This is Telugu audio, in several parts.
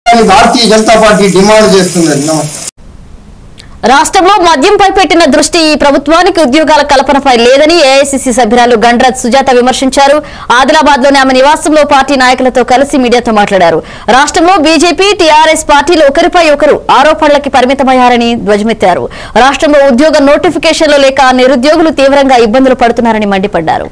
అని భారతీయ జనతా పార్టీ డిమాండ్ చేస్తున్నది నమస్తే రాష్ట్రంలో మద్యంపై పెట్టిన దృష్టి ఈ ప్రభుత్వానికి ఉద్యోగాల కల్పనపై లేదని ఏఐసిసి సభ్యురాలు గండ్రత్ సుజాత విమర్శించారు ఆదిలాబాద్ లోని ఆమె నివాసంలో పార్టీ నాయకులతో కలిసి మీడియాతో మాట్లాడారు రాష్ట్రంలో బీజేపీ టీఆర్ఎస్ పార్టీలు ఒకరిపై ఒకరు ఆరోపణలకి పరిమితమయ్యారని ధ్వజమెత్తారు రాష్ట్రంలో ఉద్యోగ నోటిఫికేషన్లు లేక నిరుద్యోగులు తీవ్రంగా ఇబ్బందులు పడుతున్నారని మండిపడ్డారు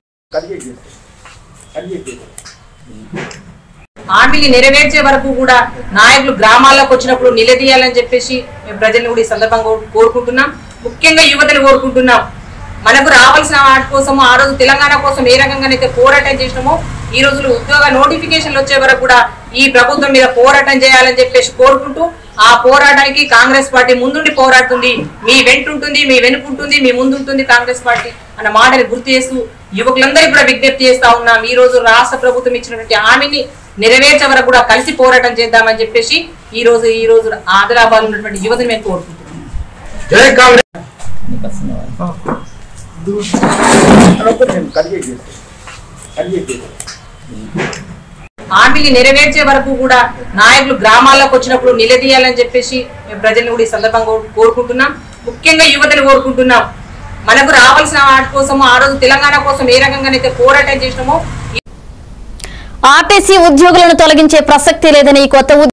హామీలు నెరవేర్చే వరకు కూడా నాయకులు గ్రామాల్లోకి వచ్చినప్పుడు నిలదీయాలని చెప్పేసి మేము ప్రజలను కూడా ఈ సందర్భంగా కోరు- కోరుకుంటున్నాం ముఖ్యంగా యువతను కోరుకుంటున్నాం మనకు రావాల్సిన వాటి కోసం ఆ రోజు తెలంగాణ కోసం ఏ రకంగానైతే పోరాటం చేసినామో ఈ రోజులు ఉద్యోగ నోటిఫికేషన్లు వచ్చే వరకు కూడా ఈ ప్రభుత్వం మీద పోరాటం చేయాలని చెప్పేసి కోరుకుంటూ ఆ పోరాటానికి కాంగ్రెస్ పార్టీ ముందుండి పోరాడుతుంది మీ వెంటుంటుంది మీ వెనుకుంటుంది మీ ముందుంటుంది కాంగ్రెస్ పార్టీ అన్న మాటని గుర్తు చేస్తూ యువకులందరికీ కూడా విజ్ఞప్తి చేస్తా ఉన్నాం ఈ రోజు రాష్ట్ర ప్రభుత్వం ఇచ్చినటువంటి హామీని నెరవేర్చే వరకు కూడా కలిసి పోరాటం చేద్దామని చెప్పేసి ఈ రోజు ఈ రోజు ఆదిలాబాద్ ఉన్నటువంటి యువతని మేము కోరుకుంటున్నాం జై కాంగ్రెస్ హామీలు నెరవేర్చే వరకు కూడా నాయకులు గ్రామాల్లోకి వచ్చినప్పుడు నిలదీయాలని చెప్పేసి మేము ప్రజలను కూడా ఈ సందర్భంగా కోరు- కోరుకుంటున్నాం ముఖ్యంగా యువతను కోరుకుంటున్నాం మనకు రావాల్సిన వాటి కోసం ఆ రోజు తెలంగాణ కోసం ఏ రకంగానైతే పోరాటం చేసినామో ఆర్టీసీ ఉద్యోగులను తొలగించే ప్రసక్తి లేదని కొత్త